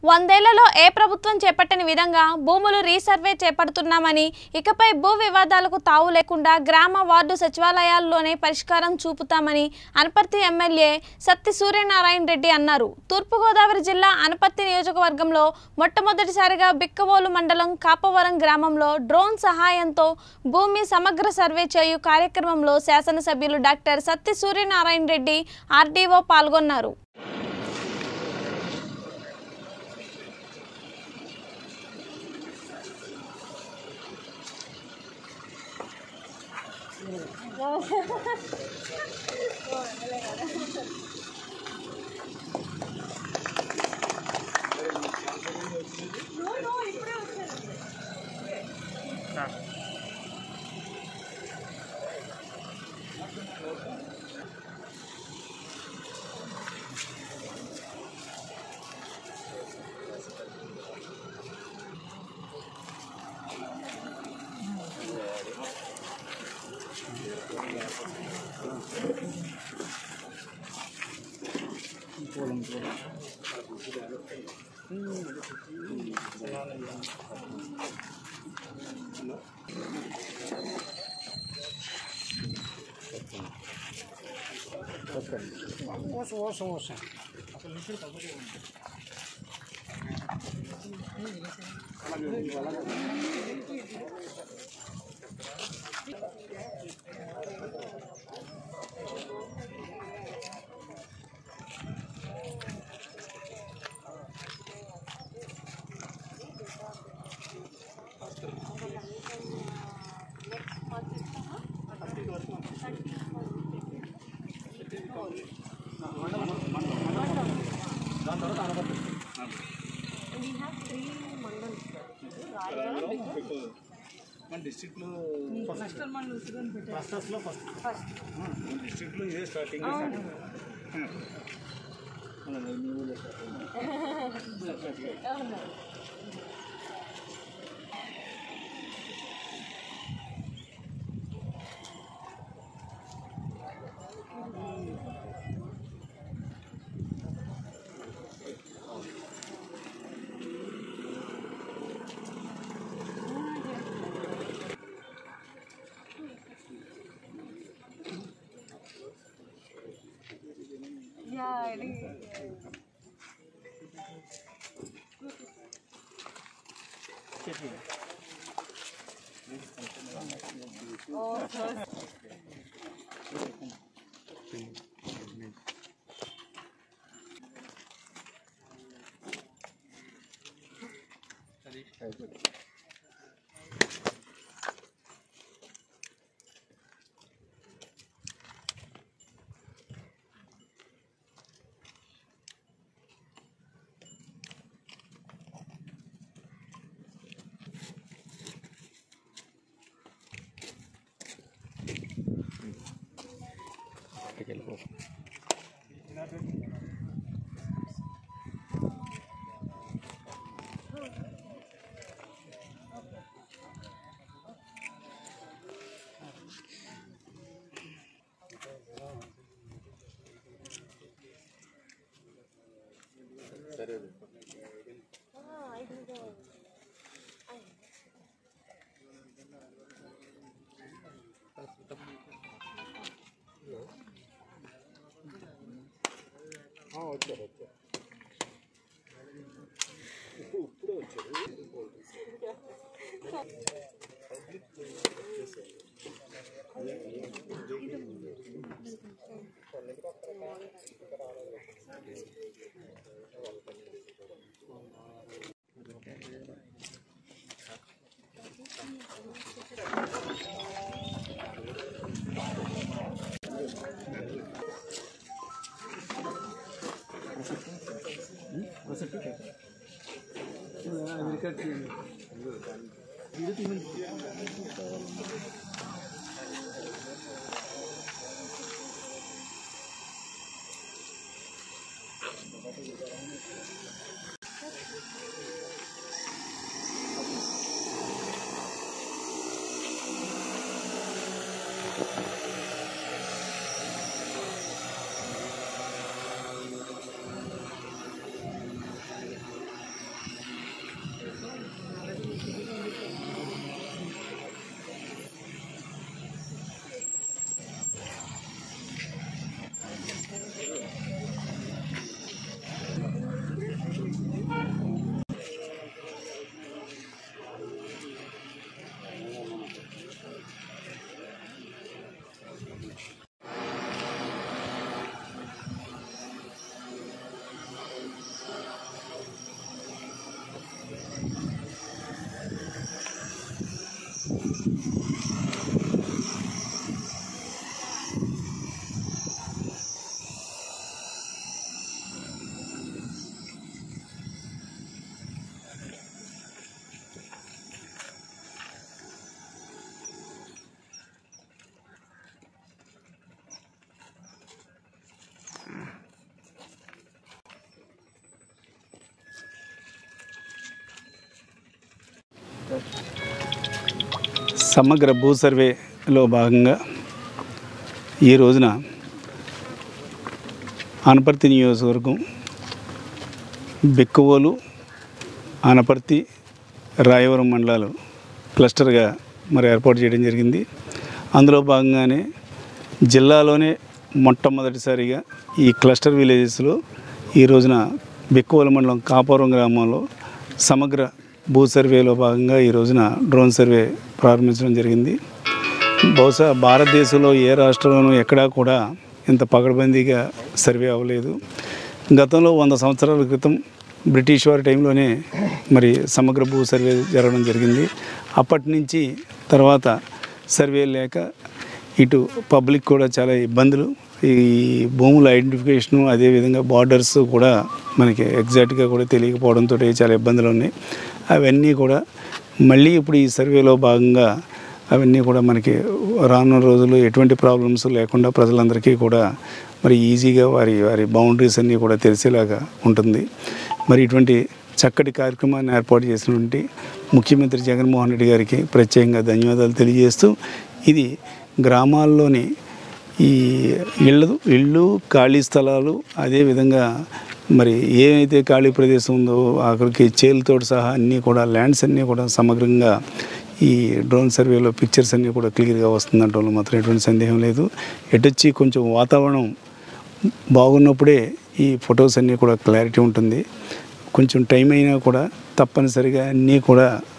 వందేళ్లలో ఏ ప్రభుత్వం చేపట్టని విధంగా భూములు రీసర్వే చేపడుతున్నామని ఇకపై భూ వివాదాలకు తావు లేకుండా గ్రామ వార్డు సచివాలయాల్లోనే పరిష్కారం చూపుతామని అనపర్తి ఎమ్మెల్యే సత్తి సూర్యనారాయణ రెడ్డి అన్నారు తూర్పుగోదావరి జిల్లా అనపర్తి నియోజకవర్గంలో మొట్టమొదటిసారిగా బిక్కవోలు మండలం కాపవరం గ్రామంలో డ్రోన్ సహాయంతో భూమి సమగ్ర సర్వే చేయు కార్యక్రమంలో శాసనసభ్యులు డాక్టర్ సత్తి సూర్యనారాయణ రెడ్డి ఆర్డీఓ పాల్గొన్నారు ఓసం ఓసం ఓసం మన డిస్ట్రిక్ట్లో ఫస్ట్లో ఫస్ట్ మన డిస్ట్రిక్ట్లో ఇదే స్టార్టింగ్ వచ్చారు వచ్చారు ఇప్పుడే వచ్చారు సమగ్ర భూ సర్వేలో భాగంగా ఈ రోజున ఆనపర్తి నియోజకవర్గం బెక్కువోలు ఆనపర్తి రాయవరం మండలాలు క్లస్టర్గా మరి ఏర్పాటు చేయడం జరిగింది అందులో భాగంగానే జిల్లాలోనే మొట్టమొదటిసారిగా ఈ క్లస్టర్ విలేజెస్లో ఈ రోజున బెక్కువల మండలం కాపురం గ్రామంలో సమగ్ర భూ సర్వేలో భాగంగా ఈ రోజున డ్రోన్ సర్వే ప్రారంభించడం జరిగింది బహుశా భారతదేశంలో ఏ రాష్ట్రంలోనూ ఎక్కడా కూడా ఇంత పకడ్బందీగా సర్వే అవ్వలేదు గతంలో వంద సంవత్సరాల క్రితం బ్రిటిష్ వారి టైంలోనే మరి సమగ్ర భూ సర్వే జరగడం జరిగింది అప్పటి నుంచి తర్వాత సర్వే లేక ఇటు పబ్లిక్ కూడా చాలా ఇబ్బందులు ఈ భూముల ఐడెంటిఫికేషను అదేవిధంగా బార్డర్స్ కూడా మనకి ఎగ్జాక్ట్గా కూడా తెలియకపోవడంతో చాలా ఇబ్బందులు ఉన్నాయి అవన్నీ కూడా మళ్ళీ ఇప్పుడు ఈ సర్వేలో భాగంగా అవన్నీ కూడా మనకి రానున్న రోజుల్లో ఎటువంటి ప్రాబ్లమ్స్ లేకుండా ప్రజలందరికీ కూడా మరి ఈజీగా వారి వారి బౌండరీస్ అన్నీ కూడా తెలిసేలాగా ఉంటుంది మరి ఇటువంటి చక్కటి కార్యక్రమాన్ని ఏర్పాటు చేసినటువంటి ముఖ్యమంత్రి జగన్మోహన్ రెడ్డి గారికి ప్రత్యేకంగా ధన్యవాదాలు తెలియజేస్తూ ఇది గ్రామాల్లోని ఈ ఇళ్ళు ఇళ్ళు ఖాళీ స్థలాలు అదేవిధంగా మరి ఏమైతే ఖాళీ ప్రదేశం ఉందో అక్కడికి చేలుతో సహా అన్నీ కూడా ల్యాండ్స్ అన్నీ కూడా సమగ్రంగా ఈ డ్రోన్ సర్వేలో పిక్చర్స్ అన్నీ కూడా క్లియర్గా వస్తుందంటే మాత్రం ఎటువంటి సందేహం లేదు ఎటొచ్చి కొంచెం వాతావరణం బాగున్నప్పుడే ఈ ఫొటోస్ అన్నీ కూడా క్లారిటీ ఉంటుంది కొంచెం టైం అయినా కూడా తప్పనిసరిగా అన్నీ కూడా